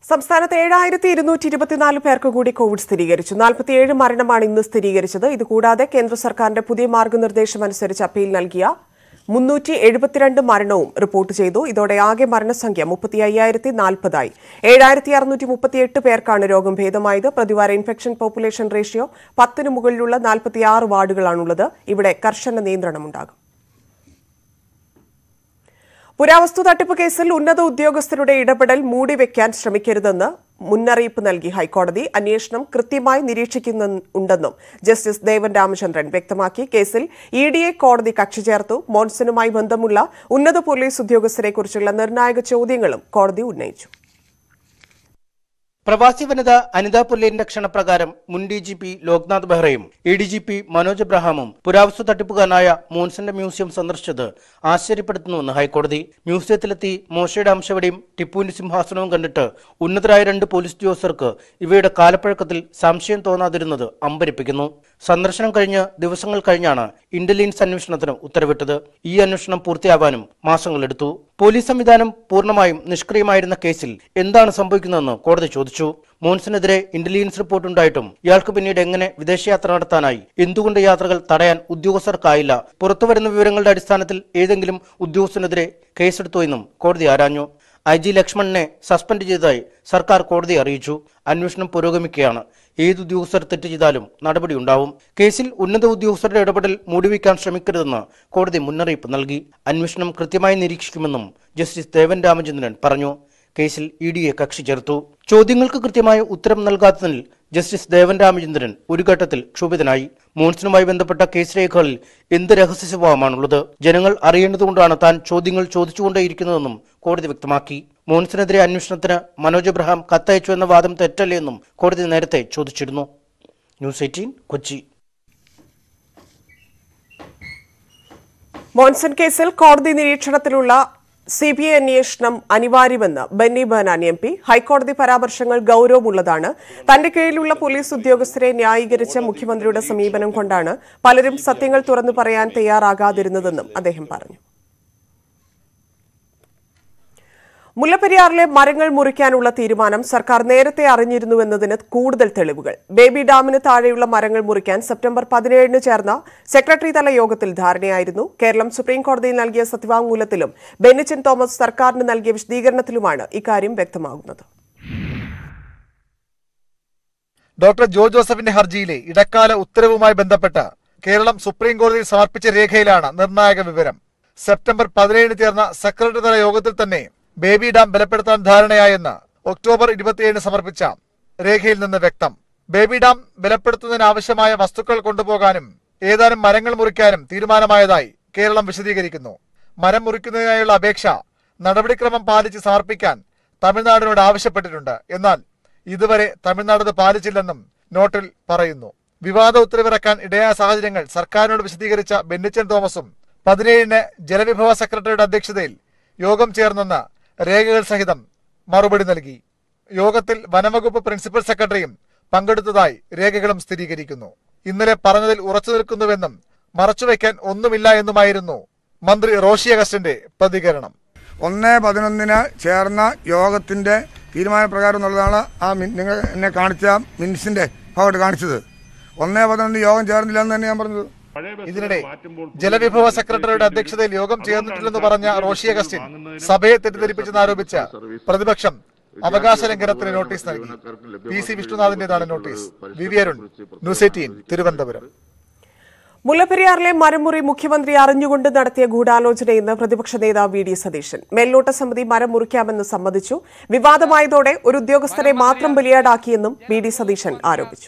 സംസ്ഥാനത്ത് ഏഴായിരത്തി ഇരുന്നൂറ്റി ഇരുപത്തിനാല് പേർക്ക് കൂടി കോവിഡ് സ്ഥിരീകരിച്ചു നാൽപ്പത്തിയേഴ് മരണമാണ് ഇന്ന് സ്ഥിരീകരിച്ചത് ഇതുകൂടാതെ കേന്ദ്ര സർക്കാരിന്റെ പുതിയ മാർഗനിർദ്ദേശം അനുസരിച്ച് അപ്പീൽ നൽകിയ മുന്നൂറ്റി എഴുപത്തിരണ്ട് മരണവും റിപ്പോർട്ട് ചെയ്തു ഇതോടെ ആകെ മരണസംഖ്യ മുപ്പത്തി അയ്യായിരത്തി നാൽപ്പതായി ഏഴായിരത്തി അറുന്നൂറ്റി മുപ്പത്തിയെട്ട് പേർക്കാണ് രോഗം ഭേദമായത് പ്രതിവാര ഇൻഫെക്ഷൻ പോപ്പുലേഷൻ റേഷ്യോ പത്തിന് മുകളിലുള്ള നാൽപ്പത്തിയാറ് വാർഡുകളാണുള്ളത് ഇവിടെ കർശന നിയന്ത്രണമുണ്ടാകും പുരാവസ്തു തട്ടിപ്പ് കേസിൽ ഉന്നത ഉദ്യോഗസ്ഥരുടെ ഇടപെടൽ മൂടിവെക്കാൻ ശ്രമിക്കരുതെന്ന് മുന്നറിയിപ്പ് നൽകി ഹൈക്കോടതി അന്വേഷണം കൃത്യമായി നിരീക്ഷിക്കുന്നുണ്ടെന്നും ജസ്റ്റിസ് ദേവൻ രാമചന്ദ്രൻ വ്യക്തമാക്കി കേസിൽ ഇ ഡിയെ കോടതി കക്ഷി ചേർത്തു മോൺസണുമായി ബന്ധമുള്ള ഉന്നത പോലീസ് ഉദ്യോഗസ്ഥരെക്കുറിച്ചുള്ള നിർണായക ചോദ്യങ്ങളും കോടതി ഉന്നയിച്ചു പ്രവാസി വനിത അനിത പുല്ലേരിന്റെ ക്ഷണപ്രകാരം മുൻ ഡി ജി പി ലോക്നാഥ് ബെഹ്റയും A D G P Manoj എബ്രഹാമും പുരാവസ്തു തട്ടിപ്പുകാരനായ മോൻസന്റെ മ്യൂസിയം സന്ദർശിച്ചത് ആശ്ചര്യപ്പെടുത്തുന്നുവെന്ന് ഹൈക്കോടതി മ്യൂസിയത്തിലെത്തി മോശയുടെ അംശവടിയും ടിപ്പുവിന്റെ സിംഹാസനവും കണ്ടിട്ട് ഉന്നതരായ രണ്ട് പോലീസ് ഉദ്യോഗസ്ഥർക്ക് ഇവയുടെ കാലപ്പഴക്കത്തിൽ സംശയം തോന്നാതിരുന്നത് അമ്പരിപ്പിക്കുന്നു സന്ദർശനം കഴിഞ്ഞ് ദിവസങ്ങൾ കഴിഞ്ഞാണ് ഇന്റലിജൻസ് അന്വേഷണത്തിന് ഉത്തരവിട്ടത് ഈ അന്വേഷണം പൂർത്തിയാവാനും മാസങ്ങളെടുത്തു പോലീസ് സംവിധാനം പൂർണ്ണമായും നിഷ്ക്രിയമായിരുന്ന കേസിൽ എന്താണ് സംഭവിക്കുന്നതെന്ന് കോടതി ചോദിച്ചു മോൻസിനെതിരെ ഇന്റലിജൻസ് റിപ്പോർട്ട് ഉണ്ടായിട്ടും ഇയാൾക്ക് പിന്നീട് എങ്ങനെ വിദേശയാത്ര നടത്താനായി എന്തുകൊണ്ട് യാത്രകൾ തടയാൻ ഉദ്യോഗസ്ഥർക്കായില്ല പുറത്തുവരുന്ന വിവരങ്ങളുടെ അടിസ്ഥാനത്തിൽ ഏതെങ്കിലും ഉദ്യോഗസ്ഥനെതിരെ കേസെടുത്തോ എന്നും കോടതി ആരാഞ്ഞു ഐ ജി ലക്ഷ്മണനെ സസ്പെൻഡ് ചെയ്തതായി സർക്കാർ കോടതിയെ അറിയിച്ചു അന്വേഷണം പുരോഗമിക്കുകയാണ് ഏത് ഉദ്യോഗസ്ഥർ തെറ്റ് ചെയ്താലും നടപടിയുണ്ടാവും കേസിൽ ഉന്നത ഉദ്യോഗസ്ഥരുടെ ഇടപെടൽ മൂടിവെക്കാൻ ശ്രമിക്കരുതെന്ന് കോടതി മുന്നറിയിപ്പ് നൽകി അന്വേഷണം കൃത്യമായി നിരീക്ഷിക്കുമെന്നും ജസ്റ്റിസ് ദേവൻ രാമചന്ദ്രൻ പറഞ്ഞു കേസിൽ ഇ ഡിയെ കക്ഷി ചേർത്തു ചോദ്യങ്ങൾക്ക് കൃത്യമായ ഉത്തരം നൽകാത്തതിൽ ജസ്റ്റിസ് ദേവൻ രാമചന്ദ്രൻ ഒരു ഘട്ടത്തിൽ ക്ഷുഭിതനായി മോൺസണുമായി ബന്ധപ്പെട്ട കേസ് രേഖകളിൽ എന്ത് രഹസ്യ സ്വഭാവമാണുള്ളത് ജനങ്ങൾ അറിയേണ്ടതുകൊണ്ടാണ് താൻ ചോദ്യങ്ങൾ ചോദിച്ചുകൊണ്ടേയിരിക്കുന്നതെന്നും കോടതി വ്യക്തമാക്കി മോൺസിനെതിരെ അന്വേഷണത്തിന് മനോജ് എബ്രഹാം കത്തയച്ചു എന്ന വാദം തെറ്റല്ലേ എന്നും കോടതി നേരത്തെ ചോദിച്ചിരുന്നു ന്യൂസ് എയ്റ്റീൻ കൊച്ചി മോൺസൺ കേസിൽ കോടതി നിരീക്ഷണത്തിലുള്ള സി ബി ഐ അന്വേഷണം അനിവാര്യമെന്ന് ബെന്നി ബെഹനാൻ എം പി ഹൈക്കോടതി പരാമർശങ്ങൾ ഗൌരവമുള്ളതാണ് തന്റെ കീഴിലുള്ള പോലീസ് ഉദ്യോഗസ്ഥരെ ന്യായീകരിച്ച മുഖ്യമന്ത്രിയുടെ സമീപനം കൊണ്ടാണ് പലരും സത്യങ്ങൾ തുറന്നു പറയാൻ തയ്യാറാകാതിരുന്നതെന്നും അദ്ദേഹം പറഞ്ഞു മുല്ലപ്പെരിയാറിലെ മരങ്ങൾ മുറിക്കാനുള്ള തീരുമാനം സർക്കാർ നേരത്തെ അറിഞ്ഞിരുന്നുവെന്നതിന് കൂടുതൽ തെളിവുകൾ ബേബി ഡാമിന് താഴെയുള്ള മരങ്ങൾ മുറിക്കാൻ സെപ്റ്റംബർ പതിനേഴിന് ചേർന്ന സെക്രട്ടറി തല യോഗത്തിൽ ധാരണയായിരുന്നു കേരളം സുപ്രീം കോടതിയിൽ നൽകിയ സത്യവാങ്മൂലത്തിലും ബെന്നിച്ചൻ തോമസ് സർക്കാരിന് നൽകിയ വിശദീകരണത്തിലുമാണ് ഇക്കാര്യം വ്യക്തമാകുന്നത് ഡോക്ടർ ജോ ജോസഫിന്റെ ഹർജിയിലെ ഇടക്കാല ഉത്തരവുമായി ബന്ധപ്പെട്ട് കേരളം സുപ്രീം കോടതിയിൽ സമർപ്പിച്ച രേഖയിലാണ് നിർണായക വിവരം സെപ്റ്റംബർ പതിനേഴിന് ചേർന്ന സെക്രട്ടറി തല യോഗത്തിൽ തന്നെ ബേബി ഡാം ബലപ്പെടുത്താൻ ധാരണയായെന്ന് ഒക്ടോബർ ഇരുപത്തിയേഴിന് സമർപ്പിച്ച രേഖയിൽ നിന്ന് വ്യക്തം ബേബി ഡാം ബലപ്പെടുത്തുന്നതിനാവശ്യമായ വസ്തുക്കൾ കൊണ്ടുപോകാനും ഏതാനും മരങ്ങൾ മുറിക്കാനും തീരുമാനമായതായി കേരളം വിശദീകരിക്കുന്നു മരം മുറിക്കുന്നതിനായുള്ള അപേക്ഷ നടപടിക്രമം പാലിച്ച് സമർപ്പിക്കാൻ തമിഴ്നാടിനോട് ആവശ്യപ്പെട്ടിട്ടുണ്ട് എന്നാൽ ഇതുവരെ തമിഴ്നാട് ഇത് പാലിച്ചില്ലെന്നും നോട്ടിൽ പറയുന്നു വിവാദ ഉത്തരവിറക്കാൻ ഇടയായ സാഹചര്യങ്ങൾ സർക്കാരിനോട് വിശദീകരിച്ച ബെന്നിച്ചൻ തോമസും പതിനേഴിന് ജലവിഭവ സെക്രട്ടറിയുടെ അധ്യക്ഷതയിൽ യോഗം ചേർന്നെന്ന് രേഖകൾ സഹിതം മറുപടി നൽകി യോഗത്തിൽ വനംവകുപ്പ് പ്രിൻസിപ്പൽ സെക്രട്ടറിയും പങ്കെടുത്തതായി രേഖകളും സ്ഥിരീകരിക്കുന്നു ഇന്നലെ പറഞ്ഞതിൽ ഉറച്ചു നിൽക്കുന്നുവെന്നും മറച്ചുവെക്കാൻ ഒന്നുമില്ല എന്നുമായിരുന്നു മന്ത്രി റോഷി അഗസ്റ്റിന്റെ പ്രതികരണം ഒന്ന് പതിനൊന്നിന് ചേർന്ന യോഗത്തിന്റെ തീരുമാനപ്രകാരം എന്നുള്ളതാണ് ആ മിൻ നിങ്ങൾ എന്നെ കാണിച്ച മിനിറ്റ്സിന്റെ ഭാഗമായിട്ട് കാണിച്ചത് ഒന്ന് പതിനൊന്ന് യോഗം ചേർന്നില്ല എന്ന് തന്നെ ഞാൻ പറഞ്ഞത് ഇതിനിടെ ജലവിഭവ സെക്രട്ടറിയുടെ അധ്യക്ഷതയിൽ യോഗം ചേർന്നിട്ടില്ലെന്ന് പറഞ്ഞ റോഷി അഗസ്റ്റിൻ സഭയെ തെറ്റിദ്ധരിപ്പിച്ചെന്ന് ആരോപിച്ച പ്രതിപക്ഷം അവകാശ ലംഘനത്തിന് നോട്ടീസ് നൽകി പി സി വിഷ്ണുനാഥിന്റേതാണ് notice V V Arun news eighteen Thiruvananthapuram മുല്ലപ്പെരിയാറിലെ മരമുറി മുഖ്യമന്ത്രി അറിഞ്ഞുകൊണ്ട് നടത്തിയ ഗൂഢാലോചനയെന്ന് പ്രതിപക്ഷ നേതാവ് വി ഡി സതീശൻ മേൽനോട്ട സമിതി മരം മുറിക്കാമെന്ന് സമ്മതിച്ചു വിവാദമായതോടെ ഒരു ഉദ്യോഗസ്ഥരെ മാത്രം ബലിയാടാക്കിയെന്നും വി ഡി സതീശൻ ആരോപിച്ചു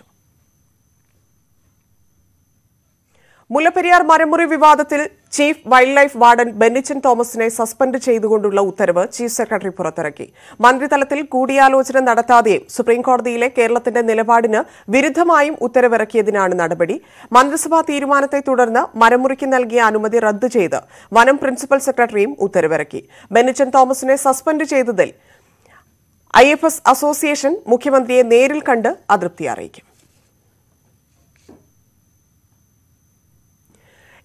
മുല്ലപ്പെരിയാർ മരമുറി വിവാദത്തിൽ chief wildlife warden Bennichan തോമസിനെ സസ്പെൻഡ് ചെയ്തുകൊണ്ടുള്ള ഉത്തരവ് ചീഫ് സെക്രട്ടറി പുറത്തിറക്കി മന്ത്രിതലത്തിൽ കൂടിയാലോചന നടത്താതെയും സുപ്രീംകോടതിയിലെ കേരളത്തിന്റെ നിലപാടിന് വിരുദ്ധമായും ഉത്തരവിറക്കിയതിനാണ് നടപടി മന്ത്രിസഭാ തീരുമാനത്തെ തുടർന്ന് മരമുറിക്ക് നൽകിയ അനുമതി റദ്ദു ചെയ്ത് വനം പ്രിൻസിപ്പൽ സെക്രട്ടറിയും ഉത്തരവിറക്കി ബെന്നിച്ചൻ തോമസിനെ സസ്പെൻഡ് ചെയ്തതിൽ ഐ അസോസിയേഷൻ മുഖ്യമന്ത്രിയെ നേരിൽ കണ്ട് അതൃപ്തി അറിയിക്കും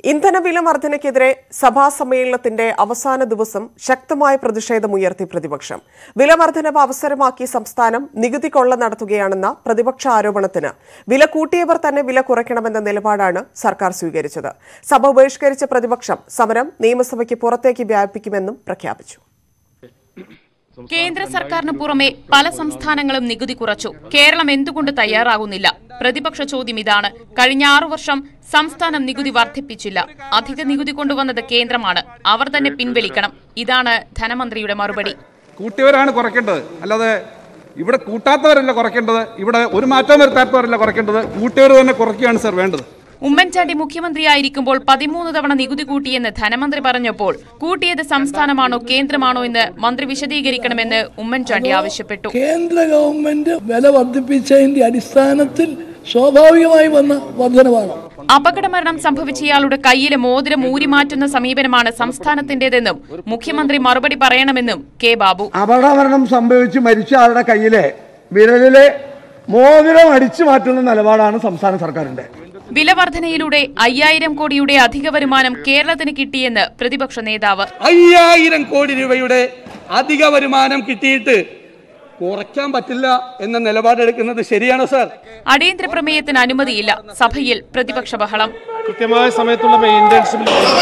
ഇന്ധനവില വർധനയ്ക്കെതിരെ സഭാ സമ്മേളനത്തിന്റെ അവസാന ദിവസം ശക്തമായ പ്രതിഷേധമുയർത്തി പ്രതിപക്ഷം വില വർധനവ് അവസരമാക്കി സംസ്ഥാനം നികുതി കൊള്ള നടത്തുകയാണെന്ന പ്രതിപക്ഷ ആരോപണത്തിന് വില കൂട്ടിയവർ തന്നെ വില കുറയ്ക്കണമെന്ന നിലപാടാണ് സർക്കാർ സ്വീകരിച്ചത് സഭ ബഹിഷ്കരിച്ച പ്രതിപക്ഷം സമരം നിയമസഭയ്ക്ക് പുറത്തേക്ക് വ്യാപിപ്പിക്കുമെന്നും പ്രഖ്യാപിച്ചു കേന്ദ്ര സർക്കാരിന് പുറമെ പല സംസ്ഥാനങ്ങളും നികുതി കുറച്ചു കേരളം എന്തുകൊണ്ട് തയ്യാറാകുന്നില്ല പ്രതിപക്ഷ ചോദ്യം ഇതാണ് കഴിഞ്ഞ ആറു വർഷം സംസ്ഥാനം നികുതി വർദ്ധിപ്പിച്ചില്ല അധിക നികുതി കൊണ്ടുവന്നത് കേന്ദ്രമാണ് അവർ തന്നെ പിൻവലിക്കണം ഇതാണ് ധനമന്ത്രിയുടെ മറുപടി കൂട്ടിയവരാണ് കുറയ്ക്കേണ്ടത് അല്ലാതെ ഇവിടെ കൂട്ടാത്തവരല്ല കുറയ്ക്കേണ്ടത് ഇവിടെ ഒരു മാറ്റം വരുത്താത്തവരല്ല കുറയ്ക്കേണ്ടത് കൂട്ടിയവർ തന്നെ കുറയ്ക്കുകയാണ് സർ വേണ്ടത് ഉമ്മൻചാണ്ടി മുഖ്യമന്ത്രിയായിരിക്കുമ്പോൾ പതിമൂന്ന് തവണ നികുതി കൂട്ടിയെന്ന് ധനമന്ത്രി പറഞ്ഞപ്പോൾ കൂട്ടിയത് സംസ്ഥാനമാണോ കേന്ദ്രമാണോ എന്ന് മന്ത്രി വിശദീകരിക്കണമെന്ന് ഉമ്മൻചാണ്ടി ആവശ്യപ്പെട്ടു കേന്ദ്ര ഗവൺമെന്റ് വില വർദ്ധിപ്പിച്ചതിന്റെ അടിസ്ഥാനത്തിൽ സ്വാഭാവികമായി വന്ന വർധനവാണ് അപകടമരണം സംഭവിച്ചയാളുടെ കയ്യിലെ മോതിരം ഊരിമാറ്റുന്ന സമീപനമാണ് സംസ്ഥാനത്തിന്റേതെന്നും മുഖ്യമന്ത്രി മറുപടി പറയണമെന്നും കെ ബാബു അപകടമരണം സംഭവിച്ച് മരിച്ച ആളുടെ കയ്യിലെ വിരലിലെ മോതിരം അടിച്ചു മാറ്റുന്ന നിലപാടാണ് സംസ്ഥാന സർക്കാരിന്റെ വില വർധനയിലൂടെ അയ്യായിരം കോടിയുടെ അധിക വരുമാനം കേരളത്തിന് കിട്ടിയെന്ന് പ്രതിപക്ഷ നേതാവ് അയ്യായിരം കോടി രൂപയുടെ അധിക വരുമാനം കിട്ടിയിട്ട് കുറയ്ക്കാൻ പറ്റില്ല എന്ന നിലപാടെടുക്കുന്നത് ശരിയാണോ സാർ അടിയന്തര പ്രമേയത്തിന് അനുമതിയില്ല സഭയിൽ പ്രതിപക്ഷ ബഹളം കൃത്യമായ സമയത്തുള്ള മെയിൻ്റെനൻസ്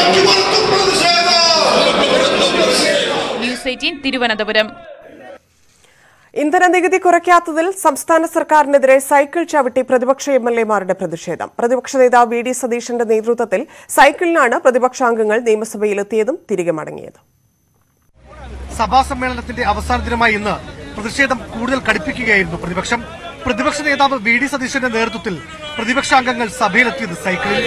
ന്യൂസ് എയ്റ്റീൻ തിരുവനന്തപുരം ഇന്ധന നികുതി കുറയ്ക്കാത്തതിൽ സംസ്ഥാന സർക്കാരിനെതിരെ സൈക്കിൾ ചവിട്ടി പ്രതിപക്ഷ എം എൽ എമാരുടെ പ്രതിഷേധം പ്രതിപക്ഷ നേതാവ് വി ഡി സതീശന്റെ നേതൃത്വത്തിൽ സൈക്കിളിനാണ് പ്രതിപക്ഷാംഗങ്ങൾ നിയമസഭയിലെത്തിയതും തിരികെ മടങ്ങിയത് സഭാ സമ്മേളനത്തിന്റെ അവസാന ദിനമായി ഇന്ന് പ്രതിഷേധം കൂടുതൽ കടുപ്പിക്കുകയായിരുന്നു പ്രതിപക്ഷം പ്രതിപക്ഷ നേതാവ് വി ഡി സതീശന്റെ നേതൃത്വത്തിൽ പ്രതിപക്ഷാംഗങ്ങൾ സഭയിലെത്തിയത് സൈക്കിളിൽ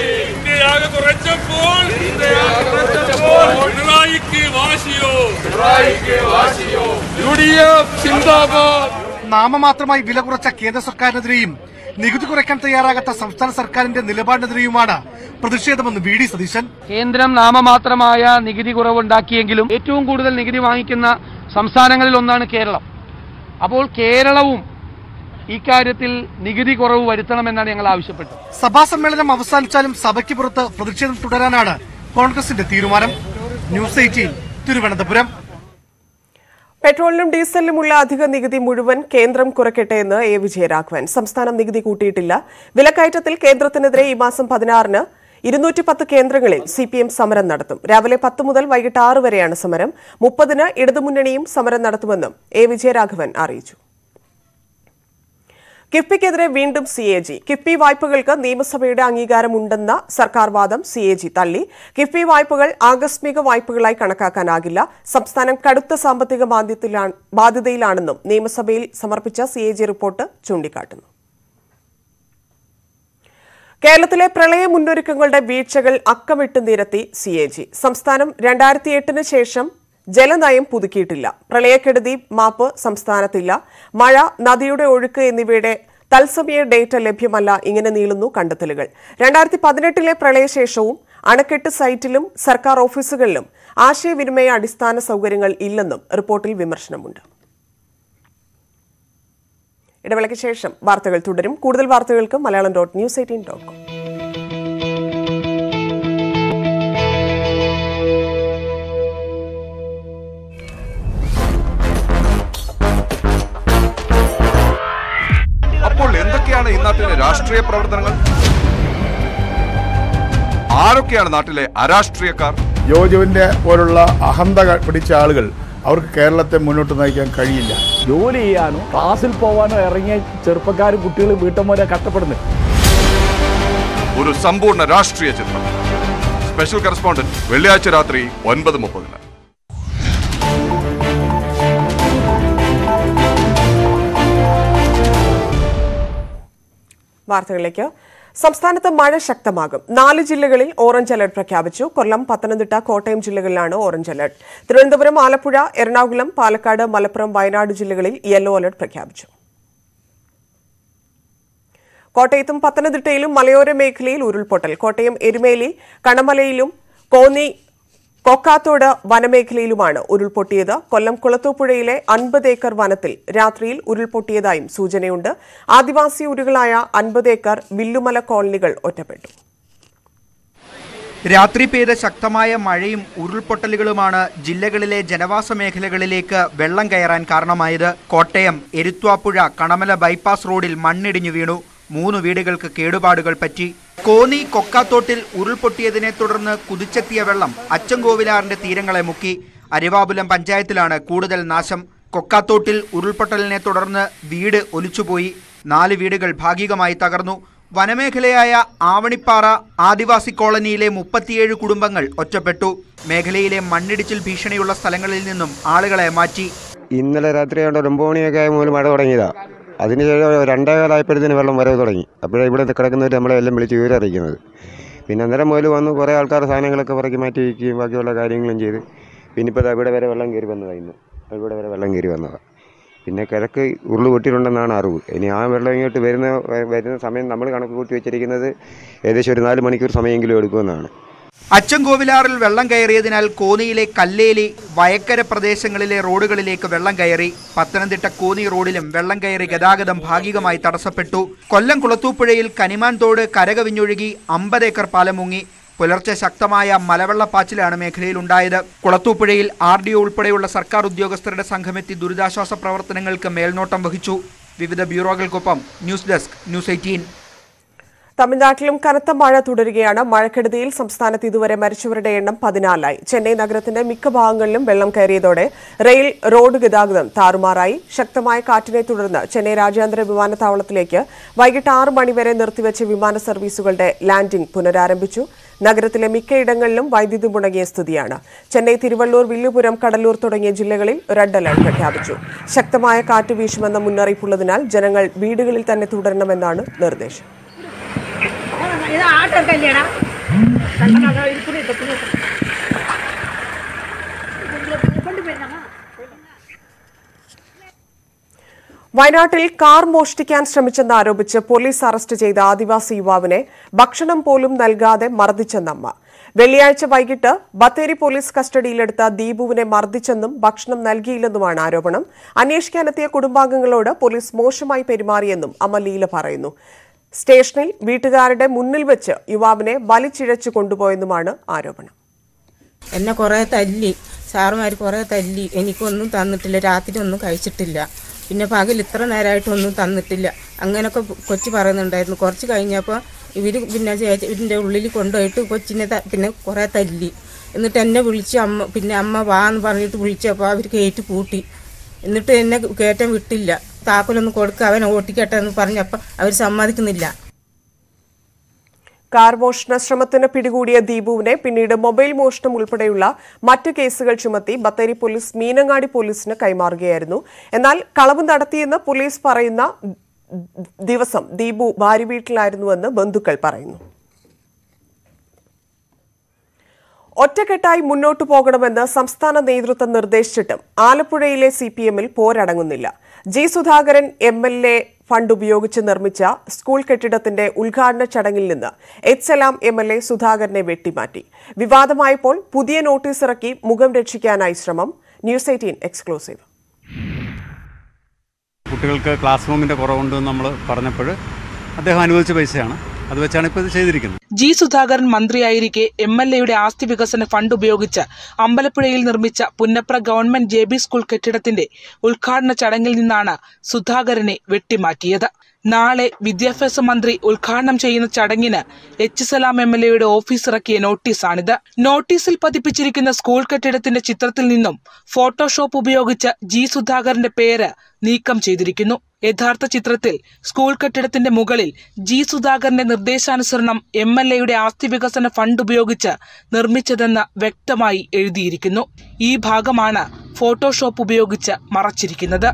നാമമാത്രമായി വില കുറച്ച കേന്ദ്ര സർക്കാരിനെതിരെയും നികുതി കുറയ്ക്കാൻ തയ്യാറാകാത്ത സംസ്ഥാന സർക്കാരിന്റെ നിലപാടിനെതിരെയുമാണ് പ്രതിഷേധമെന്ന് വി ഡി സതീശൻ കേന്ദ്രം നാമമാത്രമായ നികുതി കുറവുണ്ടാക്കിയെങ്കിലും ഏറ്റവും കൂടുതൽ നികുതി വാങ്ങിക്കുന്ന സംസ്ഥാനങ്ങളിൽ ഒന്നാണ് കേരളം അപ്പോൾ കേരളവും ഇക്കാര്യത്തിൽ നികുതി കുറവ് വരുത്തണമെന്നാണ് ഞങ്ങൾ ആവശ്യപ്പെട്ടത് സഭാ സമ്മേളനം അവസാനിച്ചാലും സഭയ്ക്ക് പുറത്ത് പ്രതിഷേധം തുടരാനാണ് കോൺഗ്രസിന്റെ തീരുമാനം ന്യൂസ് എയ്റ്റീൻ തിരുവനന്തപുരം പെട്രോളിനും ഡീസലിനുമുള്ള അധിക നികുതി മുഴുവൻ കേന്ദ്രം കുറയ്ക്കട്ടെ എന്ന് എ വിജയരാഘവൻ സംസ്ഥാനം നികുതി കൂട്ടിയിട്ടില്ല വിലക്കയറ്റത്തിൽ കേന്ദ്രത്തിനെതിരെ ഈ മാസം പതിനാറിന് ഇരുന്നൂറ്റി പത്ത് കേന്ദ്രങ്ങളിൽ സി പി എം സമരം നടത്തും രാവിലെ പത്ത് മുതൽ വൈകിട്ട് ആറ് വരെയാണ് സമരം മുപ്പതിന് ഇടതുമുന്നണിയും സമരം നടത്തുമെന്നും എ വിജയരാഘവൻ അറിയിച്ചു കിഫ്ബിക്കെതിരെ വീണ്ടും സി എ ജി കിഫ്ബി വായ്പകൾക്ക് നിയമസഭയുടെ അംഗീകാരമുണ്ടെന്ന സർക്കാർ വാദം സി എ ജി തള്ളി കിഫ്ബി വായ്പകൾ ആകസ്മിക വായ്പകളായി കണക്കാക്കാനാകില്ല സംസ്ഥാനം കടുത്ത സാമ്പത്തിക ബാധ്യത്തിലാണ്- ബാധ്യതയിലാണെന്നും നിയമസഭയിൽ സമർപ്പിച്ച സി എ ജി റിപ്പോർട്ട് ചൂണ്ടിക്കാട്ടുന്നു കേരളത്തിലെ പ്രളയ മുന്നൊരുക്കങ്ങളുടെ വീഴ്ചകൾ അക്കമിട്ട് നിരത്തി സി എ ജി സംസ്ഥാനം രണ്ടായിരത്തി എട്ടിന് ശേഷം ജലനയം പുതുക്കിയിട്ടില്ല പ്രളയക്കെടുതി മാപ്പ് സംസ്ഥാനത്തില്ല മഴ നദിയുടെ ഒഴുക്ക് എന്നിവയുടെ തത്സമയ ഡേറ്റ ലഭ്യമല്ല ഇങ്ങനെ നീളുന്നു കണ്ടെത്തലുകൾ രണ്ടായിരത്തി പതിനെട്ടിലെ പ്രളയശേഷവും അണക്കെട്ട് സൈറ്റിലും സർക്കാർ ഓഫീസുകളിലും ആശയവിനിമയ അടിസ്ഥാന സൗകര്യങ്ങൾ ഇല്ലെന്നും റിപ്പോർട്ടിൽ വിമർശനമുണ്ട് ഇടവേളയ്ക്ക് ശേഷം വാർത്തകൾ തുടരും കൂടുതൽ വാർത്തകൾക്ക് Malayalam dot news eighteen dot com അപ്പോൾ എന്തൊക്കെയാണ് ഈ നാട്ടിലെ രാഷ്ട്രീയ പ്രവർത്തനങ്ങൾ ആരൊക്കെയാണ് നാട്ടിലെ അരാഷ്ട്രീയക്കാർ ജോജുവിന്റെ പോലുള്ള അഹന്ത പിടിച്ച ആളുകൾ അവർക്ക് കേരളത്തെ മുന്നോട്ട് നയിക്കാൻ കഴിയില്ല ജോലി ചെയ്യാനോ ക്ലാസ്സിൽ പോകാനോ ഇറങ്ങിയ ചെറുപ്പക്കാരും കുട്ടികളും വീട്ടമ്മരെ കഷ്ടപ്പെടുന്നു ഒരു സമ്പൂർണ്ണ രാഷ്ട്രീയ ചിത്രം സ്പെഷ്യൽ കറസ്പോണ്ടന്റ് വെള്ളിയാഴ്ച രാത്രി ഒൻപത് മുപ്പതിന് വാർത്തകളിലേക്ക് സംസ്ഥാനത്ത് മഴ ശക്തമാകും നാല് ജില്ലകളിൽ ഓറഞ്ച് അലർട്ട് പ്രഖ്യാപിച്ചു കൊല്ലം പത്തനംതിട്ട കോട്ടയം ജില്ലകളിലാണ് ഓറഞ്ച് അലർട്ട് തിരുവനന്തപുരം ആലപ്പുഴ എറണാകുളം പാലക്കാട് മലപ്പുറം വയനാട് ജില്ലകളിൽ യെല്ലോ അലർട്ട് പ്രഖ്യാപിച്ചു കോട്ടയത്തും പത്തനംതിട്ടയിലും മലയോര മേഖലയിൽ ഉരുൾപൊട്ടൽ കോട്ടയം എരുമേലി കണമലയിലും കോന്നി കൊക്കാത്തോട് വനമേഖലയിലുമാണ് ഉരുൾപൊട്ടിയത് കൊല്ലം കുളത്തൂപ്പുഴയിലെ അൻപത് ഏക്കർ വനത്തിൽ രാത്രിയിൽ ഉരുൾപൊട്ടിയതായും സൂചനയുണ്ട് ആദിവാസി ഊരുകളായ അൻപത് ഏക്കർ വില്ലുമല കോളനികൾ ഒറ്റപ്പെട്ടു രാത്രി പെയ്ത ശക്തമായ മഴയും ഉരുൾപൊട്ടലുകളുമാണ് ജില്ലകളിലെ ജനവാസ മേഖലകളിലേക്ക് വെള്ളം കയറാൻ കാരണമായത് കോട്ടയം എരുത്വാപ്പുഴ കണമല ബൈപ്പാസ് റോഡിൽ മണ്ണിടിഞ്ഞു വീണു മൂന്ന് വീടുകൾക്ക് കേടുപാടുകൾ പറ്റി കോന്നി കൊക്കാത്തോട്ടിൽ ഉരുൾപൊട്ടിയതിനെ തുടർന്ന് കുതിച്ചെത്തിയ വെള്ളം അച്ചൻകോവിലാറിന്റെ തീരങ്ങളെ മുക്കി അരിവാപുലം പഞ്ചായത്തിലാണ് കൂടുതൽ നാശം കൊക്കാത്തോട്ടിൽ ഉരുൾപൊട്ടലിനെ തുടർന്ന് വീട് ഒലിച്ചുപോയി നാല് വീടുകൾ ഭാഗികമായി തകർന്നു വനമേഖലയായ ആവണിപ്പാറ ആദിവാസി കോളനിയിലെ മുപ്പത്തിയേഴ് കുടുംബങ്ങൾ ഒറ്റപ്പെട്ടു മേഖലയിലെ മണ്ണിടിച്ചിൽ ഭീഷണിയുള്ള സ്ഥലങ്ങളിൽ നിന്നും ആളുകളെ മാറ്റി ഇന്നലെ രാത്രി ആണ്ട് ഒരു ഒമ്പത് മണിയൊക്കെ ആയ മുതൽ മഴ തുടങ്ങിയതാ അതിനുശേഷം രണ്ടേ കാലമായപ്പോഴത്തേന് വെള്ളം വരവ് തുടങ്ങി അപ്പോഴേ ഇവിടെ കിടക്കുന്നവർ നമ്മളെ എല്ലാം വിളിച്ച് വിവരം അറിയിക്കുന്നത് പിന്നെ അന്നേരം മുതൽ വന്ന് കുറേ ആൾക്കാർ സാധനങ്ങളൊക്കെ പറക്കി മാറ്റി വയ്ക്കുകയും ബാക്കിയുള്ള കാര്യങ്ങളും ചെയ്ത് പിന്നെ ഇപ്പോൾ ഇവിടെ വരെ വെള്ളം കയറി വന്നതാണ് ഇന്ന് ഇവിടെ വരെ വെള്ളം കയറി വന്നതാണ് പിന്നെ കിഴക്ക് ഉരുള് പൊട്ടിയിട്ടുണ്ടെന്നാണ് അറിവ് ഇനി ആ വെള്ളം ഇങ്ങോട്ട് വരുന്ന വരുന്ന സമയം നമ്മൾ കണക്ക് കൂട്ടി വെച്ചിരിക്കുന്നത് ഏകദേശം ഒരു നാല് മണിക്കൂർ സമയമെങ്കിലും എടുക്കുമെന്നാണ് അച്ചൻകോവിലാറിൽ വെള്ളം കയറിയതിനാൽ കോന്നിയിലെ കല്ലേലി വയക്കര പ്രദേശങ്ങളിലെ റോഡുകളിലേക്ക് വെള്ളം കയറി പത്തനംതിട്ട കോന്നി റോഡിലും വെള്ളം കയറി ഗതാഗതം ഭാഗികമായി തടസ്സപ്പെട്ടു കൊല്ലം കുളത്തൂപ്പുഴയിൽ കനിമാൻ തോട് കരകവിഞ്ഞൊഴുകി അമ്പത് ഏക്കർ പാലം മുങ്ങി പുലർച്ചെ ശക്തമായ മലവെള്ളപ്പാച്ചിലാണ് മേഖലയിലുണ്ടായത് കുളത്തൂപ്പുഴയിൽ ആർ ഡി ഒ ഉൾപ്പെടെയുള്ള സർക്കാർ ഉദ്യോഗസ്ഥരുടെ സംഘമെത്തി ദുരിതാശ്വാസ പ്രവർത്തനങ്ങൾക്ക് മേൽനോട്ടം വഹിച്ചു വിവിധ ബ്യൂറോകൾക്കൊപ്പം ന്യൂസ് ഡെസ്ക് ന്യൂസ് എയ്റ്റീൻ തമിഴ്നാട്ടിലും കനത്ത മഴ തുടരുകയാണ് മഴക്കെടുതിയിൽ സംസ്ഥാനത്ത് ഇതുവരെ മരിച്ചവരുടെ എണ്ണം പതിനാലായി ചെന്നൈ നഗരത്തിന്റെ മിക്ക ഭാഗങ്ങളിലും വെള്ളം കയറിയതോടെ റെയിൽ റോഡ് ഗതാഗതം താറുമാറായി ശക്തമായ കാറ്റിനെ തുടർന്ന് ചെന്നൈ രാജ്യാന്തര വിമാനത്താവളത്തിലേക്ക് വൈകിട്ട് ആറ് മണിവരെ നിർത്തിവെച്ച വിമാന സർവീസുകളുടെ ലാൻഡിംഗ് പുനരാരംഭിച്ചു നഗരത്തിലെ മിക്കയിടങ്ങളിലും വൈദ്യുതി മുടങ്ങിയ സ്ഥിതിയാണ് ചെന്നൈ തിരുവള്ളൂർ വില്ലുപുരം കടലൂർ തുടങ്ങിയ ജില്ലകളിൽ റെഡ് അലർട്ട് പ്രഖ്യാപിച്ചു ശക്തമായ കാറ്റ് വീശുമെന്ന മുന്നറിയിപ്പുള്ളതിനാൽ ജനങ്ങൾ വീടുകളിൽ തന്നെ തുടരണമെന്നാണ് നിർദ്ദേശം ഇത് ആട്ടൊക്കെ ഇല്ലേടാ വയനാട്ടിൽ കാർ മോഷ്ടിക്കാൻ ശ്രമിച്ചെന്ന് ആരോപിച്ച് പോലീസ് അറസ്റ്റ് ചെയ്ത ആദിവാസി യുവാവിനെ ഭക്ഷണം പോലും നൽകാതെ മർദ്ദിച്ചെന്നമ്മ വെള്ളിയാഴ്ച വൈകിട്ട് ബത്തേരി പോലീസ് കസ്റ്റഡിയിലെടുത്ത ദീപുവിനെ മർദ്ദിച്ചെന്നും ഭക്ഷണം നൽകിയില്ലെന്നുമാണ് ആരോപണം അന്വേഷിക്കാനെത്തിയ കുടുംബാംഗങ്ങളോട് പോലീസ് മോശമായി പെരുമാറിയെന്നും അമ്മ ലീല പറയുന്നു സ്റ്റേഷനിൽ വീട്ടുകാരുടെ മുന്നിൽ വെച്ച് യുവാവിനെ വലിച്ചിഴച്ചു കൊണ്ടുപോയെന്നുമാണ് ആരോപണം എന്നെ കുറേ തല്ലി സാറുമാർ കുറേ തല്ലി എനിക്കൊന്നും തന്നിട്ടില്ല രാത്രി ഒന്നും കഴിച്ചിട്ടില്ല പിന്നെ പകൽ ഇത്ര നേരമായിട്ടൊന്നും തന്നിട്ടില്ല അങ്ങനെയൊക്കെ കൊച്ചു പറയുന്നുണ്ടായിരുന്നു കുറച്ച് കഴിഞ്ഞപ്പോൾ ഇവർ പിന്നെ ചേച്ചി ഇതിൻ്റെ ഉള്ളിൽ കൊണ്ടുപോയിട്ട് കൊച്ചിനെ ത- പിന്നെ കുറേ തല്ലി എന്നിട്ട് എന്നെ വിളിച്ച് അമ്മ പിന്നെ അമ്മ വാ എന്ന് പറഞ്ഞിട്ട് വിളിച്ചപ്പോൾ അവർ കയറ്റി പൂട്ടി എന്നിട്ട് എന്നെ കയറ്റാൻ വിട്ടില്ല താക്കോലൊന്ന് കൊടുക്കുക അവൻ ഓട്ടിക്കട്ടെ എന്ന് പറഞ്ഞപ്പോൾ അവർ സമ്മതിക്കുന്നില്ല കാർ മോഷണ ശ്രമത്തിന് പിടികൂടിയ ദീപുവിനെ പിന്നീട് മൊബൈൽ മോഷണം ഉൾപ്പെടെയുള്ള മറ്റ് കേസുകൾ ചുമത്തി ബത്തേരി പോലീസ് മീനങ്ങാടി പോലീസിന് കൈമാറുകയായിരുന്നു എന്നാൽ കളവ് നടത്തിയെന്ന് പോലീസ് പറയുന്ന ദിവസം ദീപു ഭാര്യ വീട്ടിലായിരുന്നുവെന്ന് ബന്ധുക്കൾ പറയുന്നു ഒറ്റക്കെട്ടായി മുന്നോട്ടു പോകണമെന്ന് സംസ്ഥാന നേതൃത്വം നിർദ്ദേശിച്ചിട്ടും ആലപ്പുഴയിലെ സി പി എമ്മിൽ പോരടങ്ങുന്നില്ല G Sudhakaran M L A fund ഉപയോഗിച്ച് നിർമ്മിച്ച സ്കൂൾ കെട്ടിടത്തിന്റെ ഉദ്ഘാടന ചടങ്ങിൽ നിന്ന് H Salam M L A സുധാകരനെ വെട്ടിമാറ്റി വിവാദമായപ്പോൾ പുതിയ നോട്ടീസ് ഇറക്കി മുഖം രക്ഷിക്കാനായി ശ്രമം ന്യൂസ് എയ്റ്റീൻ എക്സ്ക്ലൂസീവ് കുട്ടികൾക്ക് ക്ലാസ് റൂമിൻ്റെ കുറവുണ്ട് എന്ന് നമ്മൾ പറഞ്ഞപ്പോൾ അദ്ദേഹം അനുവദിച്ച പൈസയാണ് അത് വെച്ചാണ് ഇപ്പോൾ ഇത് ചെയ്തിരിക്കുന്നത് ജി സുധാകരൻ മന്ത്രിയായിരിക്കെ എം എൽ എയുടെ ആസ്തി വികസന ഫണ്ട് ഉപയോഗിച്ച് അമ്പലപ്പുഴയിൽ നിർമ്മിച്ച Punnapra government J B school കെട്ടിടത്തിന്റെ ഉദ്ഘാടന ചടങ്ങിൽ നിന്നാണ് സുധാകരനെ വെട്ടിമാറ്റിയത് നാളെ വിദ്യാഭ്യാസ മന്ത്രി ഉദ്ഘാടനം ചെയ്യുന്ന ചടങ്ങിന് എച്ച് സലാം എം എൽ എയുടെ ഓഫീസ് ഇറക്കിയ നോട്ടീസാണിത് നോട്ടീസിൽ പതിപ്പിച്ചിരിക്കുന്ന സ്കൂൾ കെട്ടിടത്തിന്റെ ചിത്രത്തിൽ നിന്നും ഫോട്ടോഷോപ്പ് ഉപയോഗിച്ച് ജി സുധാകരന്റെ പേര് നീക്കം ചെയ്തിരിക്കുന്നു യഥാർത്ഥ ചിത്രത്തിൽ സ്കൂൾ കെട്ടിടത്തിന്റെ മുകളിൽ ജി സുധാകരന്റെ നിർദ്ദേശാനുസരണം എം എൽ എയുടെ ആസ്തി വികസന ഫണ്ട് ഉപയോഗിച്ച് നിർമ്മിച്ചതെന്ന് വ്യക്തമായി എഴുതിയിരിക്കുന്നു ഈ ഭാഗമാണ് ഫോട്ടോഷോപ്പ് ഉപയോഗിച്ച് മറച്ചിരിക്കുന്നത്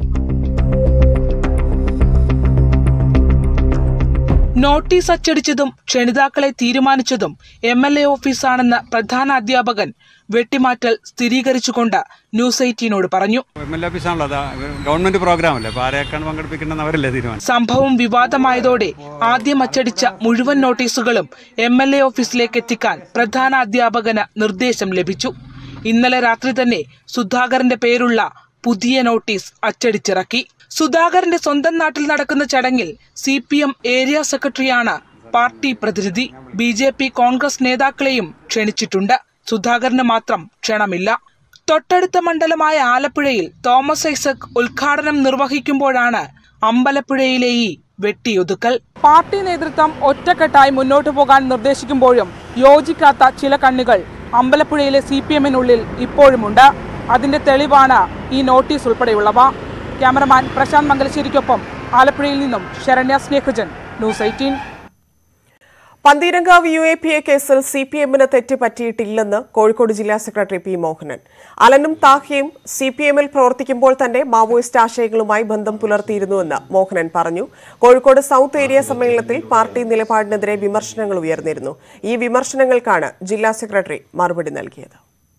നോട്ടീസ് അച്ചടിച്ചതും ക്ഷണിതാക്കളെ തീരുമാനിച്ചതും എം എൽ എ ഓഫീസാണെന്ന് പ്രധാന അധ്യാപകൻ വെട്ടിമാറ്റൽ സ്ഥിരീകരിച്ചുകൊണ്ട് ന്യൂസ് എയ്റ്റീനോട് പറഞ്ഞു എം എൽ എ ഓഫീസാണല്ലോ അത് ഗവൺമെൻറ് പ്രോഗ്രാം അല്ലേ അപ്പോൾ ആരെയൊക്കെയാണ് പങ്കെടുപ്പിക്കേണ്ടതെന്ന് അവരല്ലേ തീരുമാനം സംഭവം വിവാദമായതോടെ ആദ്യം അച്ചടിച്ച മുഴുവൻ നോട്ടീസുകളും എം എൽ എ ഓഫീസിലേക്ക് എത്തിക്കാൻ പ്രധാന അധ്യാപകന് നിർദ്ദേശം ലഭിച്ചു ഇന്നലെ രാത്രി തന്നെ സുധാകരന്റെ പേരുള്ള പുതിയ നോട്ടീസ് അച്ചടിച്ചിറക്കി സുധാകരന്റെ സ്വന്തം നാട്ടിൽ നടക്കുന്ന ചടങ്ങിൽ സി പി എം ഏരിയ സെക്രട്ടറിയാണ് പാർട്ടി പ്രതിനിധി ബി ജെ പി കോൺഗ്രസ് നേതാക്കളെയും ക്ഷണിച്ചിട്ടുണ്ട് സുധാകരന് മാത്രം ക്ഷണമില്ല തൊട്ടടുത്ത മണ്ഡലമായ ആലപ്പുഴയിൽ തോമസ് ഐസക് ഉദ്ഘാടനം നിർവഹിക്കുമ്പോഴാണ് അമ്പലപ്പുഴയിലെ ഈ വെട്ടിയൊതുക്കൽ പാർട്ടി നേതൃത്വം ഒറ്റക്കെട്ടായി മുന്നോട്ടു പോകാൻ നിർദ്ദേശിക്കുമ്പോഴും യോജിക്കാത്ത ചില കണ്ണികൾ അമ്പലപ്പുഴയിലെ സി പി എമ്മിനുള്ളിൽ ഇപ്പോഴുമുണ്ട് അതിന്റെ തെളിവാണ് ഈ നോട്ടീസ് ഉൾപ്പെടെയുള്ളവ ക്യാമറമാൻ പ്രശാന്ത് മംഗലശ്ശേരിക്കൊപ്പം ആലപ്പുഴയിൽ നിന്നും Saranya Snehajan news eighteen Pantheerankavu U A P A കേസിൽ സി പി എമ്മിന് തെറ്റ് പറ്റിയിട്ടില്ലെന്ന് കോഴിക്കോട് ജില്ലാ സെക്രട്ടറി പി മോഹനൻ അലനും താഹിയും സി പി എമ്മിൽ പ്രവർത്തിക്കുമ്പോൾ തന്നെ മാവോയിസ്റ്റ് ആശയങ്ങളുമായി ബന്ധം പുലർത്തിയിരുന്നുവെന്ന് മോഹനൻ പറഞ്ഞു കോഴിക്കോട് സൗത്ത് ഏരിയ സമ്മേളനത്തിൽ പാർട്ടി നിലപാടിനെതിരെ വിമർശനങ്ങൾ ഉയർന്നിരുന്നു ഈ വിമർശനങ്ങൾക്കാണ് ജില്ലാ സെക്രട്ടറി മറുപടി നൽകിയത്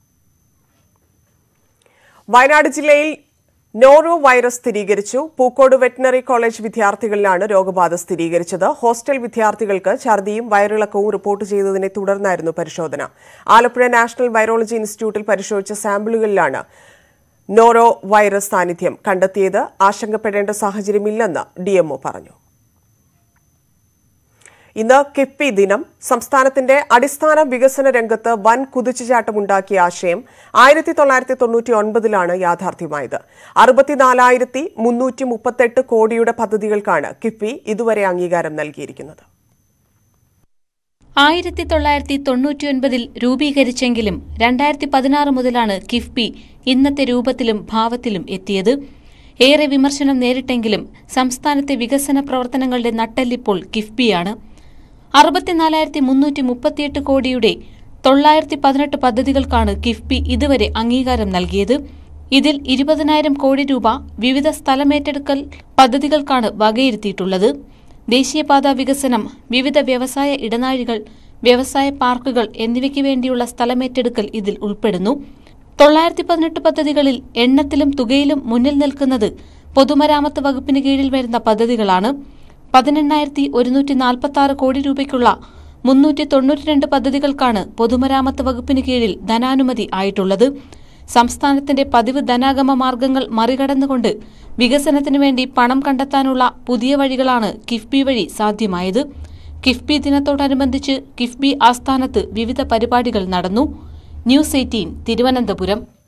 വയനാട് ജില്ലയിൽ നോറോ വൈറസ് സ്ഥിരീകരിച്ചു പൂക്കോട് വെറ്റിനറി കോളേജ് വിദ്യാർത്ഥികളിലാണ് രോഗബാധ സ്ഥിരീകരിച്ചത് ഹോസ്റ്റൽ വിദ്യാർത്ഥികൾക്ക് ഛർദിയും വയറിളക്കവും റിപ്പോർട്ട് ചെയ്തതിനെ തുടർന്നായിരുന്നു പരിശോധന ആലപ്പുഴ നാഷണൽ വൈറോളജി ഇൻസ്റ്റിറ്റ്യൂട്ടിൽ പരിശോധിച്ച സാമ്പിളുകളിലാണ് നോറോ വൈറസ് സാന്നിധ്യം കണ്ടെത്തിയത് ആശങ്കപ്പെടേണ്ട സാഹചര്യമില്ലെന്ന് ഡിഎംഒ പറഞ്ഞു ഇന്ന് കിഫ്ബി ദിനം സംസ്ഥാനത്തിന്റെ അടിസ്ഥാന വികസന രംഗത്ത് വൻ കുതിച്ചുചാട്ടമുണ്ടാക്കിയ ആശയം ആയിരത്തി തൊള്ളായിരത്തി തൊണ്ണൂറ്റി ഒൻപതിലാണ് യാഥാർത്ഥ്യമായത് അറുപത്തിനാലായിരത്തി മുന്നൂറ്റി മുപ്പത്തെട്ട് കോടിയുടെ പദ്ധതികൾക്കാണ് കിഫ്ബി ഇതുവരെ അംഗീകാരം നൽകിയിരിക്കുന്നത് ആയിരത്തി തൊള്ളായിരത്തി തൊണ്ണൂറ്റിയൊൻപതിൽ രൂപീകരിച്ചെങ്കിലും രണ്ടായിരത്തി പതിനാറ് മുതലാണ് കിഫ്ബി ഇന്നത്തെ രൂപത്തിലും ഭാവത്തിലും എത്തിയത് ഏറെ വിമർശനം നേരിട്ടെങ്കിലും സംസ്ഥാനത്തെ വികസന പ്രവർത്തനങ്ങളുടെ നട്ടെല്ലിപ്പോൾ കിഫ്ബിയാണ് അറുപത്തിനാലായിരത്തി മുന്നൂറ്റി മുപ്പത്തിയെട്ട് കോടിയുടെ തൊള്ളായിരത്തി പതിനെട്ട് പദ്ധതികൾക്കാണ് കിഫ്ബി ഇതുവരെ അംഗീകാരം നൽകിയത് ഇതിൽ ഇരുപതിനായിരം കോടി രൂപ വിവിധ സ്ഥലമേറ്റെടുക്കൽ പദ്ധതികൾക്കാണ് വകയിരുത്തിയിട്ടുള്ളത് ദേശീയപാത വികസനം വിവിധ വ്യവസായ ഇടനാഴികൾ വ്യവസായ പാർക്കുകൾ എന്നിവയ്ക്ക് വേണ്ടിയുള്ള സ്ഥലമേറ്റെടുക്കൽ ഇതിൽ ഉൾപ്പെടുന്നു തൊള്ളായിരത്തി പതിനെട്ട് പദ്ധതികളിൽ എണ്ണത്തിലും തുകയിലും മുന്നിൽ നിൽക്കുന്നത് പൊതുമരാമത്ത് വകുപ്പിന് കീഴിൽ വരുന്ന പദ്ധതികളാണ് പതിനെണ്ണായിരത്തി ഒരുന്നൂറ്റി നാൽപ്പത്തി ആറ് കോടി രൂപയ്ക്കുള്ള മുന്നൂറ്റി തൊണ്ണൂറ്റിരണ്ട് പദ്ധതികൾക്കാണ് പൊതുമരാമത്ത് വകുപ്പിന് കീഴിൽ ധനാനുമതി ആയിട്ടുള്ളത് സംസ്ഥാനത്തിന്റെ പതിവ് ധനാഗമ മാർഗങ്ങൾ മറികടന്നുകൊണ്ട് വികസനത്തിനു വേണ്ടി പണം കണ്ടെത്താനുള്ള പുതിയ വഴികളാണ് കിഫ്ബി വഴി സാധ്യമായത് കിഫ്ബി ദിനത്തോടനുബന്ധിച്ച് കിഫ്ബി ആസ്ഥാനത്ത് വിവിധ പരിപാടികൾ നടന്നു ന്യൂസ് എയ്റ്റീൻ തിരുവനന്തപുരം